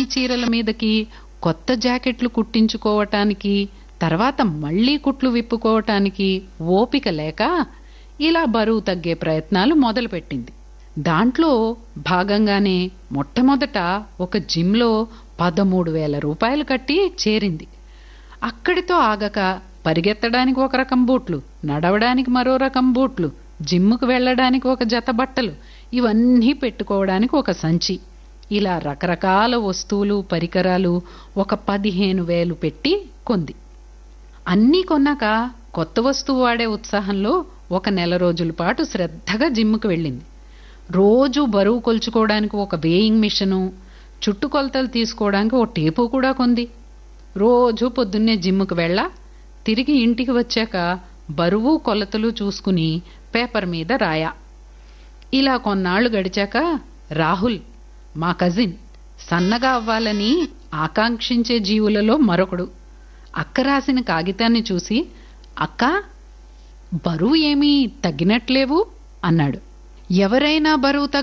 చీరల మీదకి కొత్త జాకెట్లు కుట్టించుకోవటానికి తర్వాత మళ్లీ కుట్లు విప్పుకోవటానికి ఓపిక లేక ఇలా బరువు తగ్గే ప్రయత్నాలు మొదలుపెట్టింది దాంట్లో భాగంగానే మొట్టమొదట ఒక జిమ్లో పదమూడు వేల రూపాయలు కట్టి చేరింది అక్కడితో ఆగక పరిగెత్తడానికి ఒక రకం బూట్లు నడవడానికి మరో రకం బూట్లు జిమ్ముకు వెళ్ళడానికి ఒక జత బట్టలు ఇవన్నీ పెట్టుకోవడానికి ఒక సంచి ఇలా రకరకాల వస్తువులు పరికరాలు ఒక పదిహేను వేలు పెట్టి కొంది అన్నీ కొన్నాక కొత్త వస్తువు వాడే ఉత్సాహంలో ఒక నెల రోజుల పాటు శ్రద్ధగా జిమ్ముకు వెళ్ళింది రోజు బరువు కొలుచుకోవడానికి ఒక వేయింగ్ మిషను చుట్టుకొలతలు తీసుకోవడానికి ఓ టేపు కూడా కొంది రోజు పొద్దున్నే జిమ్ముకు వెళ్ళ తిరిగి ఇంటికి వచ్చాక బరువు కొలతలు చూసుకుని పేపర్ మీద రాయా ఇలా కొన్నాళ్లు గడిచాక రాహుల్ మా కజిన్ సన్నగా అవ్వాలని ఆకాంక్షించే జీవులలో మరొకడు అక్క రాసిన కాగితాన్ని చూసి అక్క బరువు ఏమీ తగ్గినట్లేవు అన్నాడు ఎవరైనా బరువు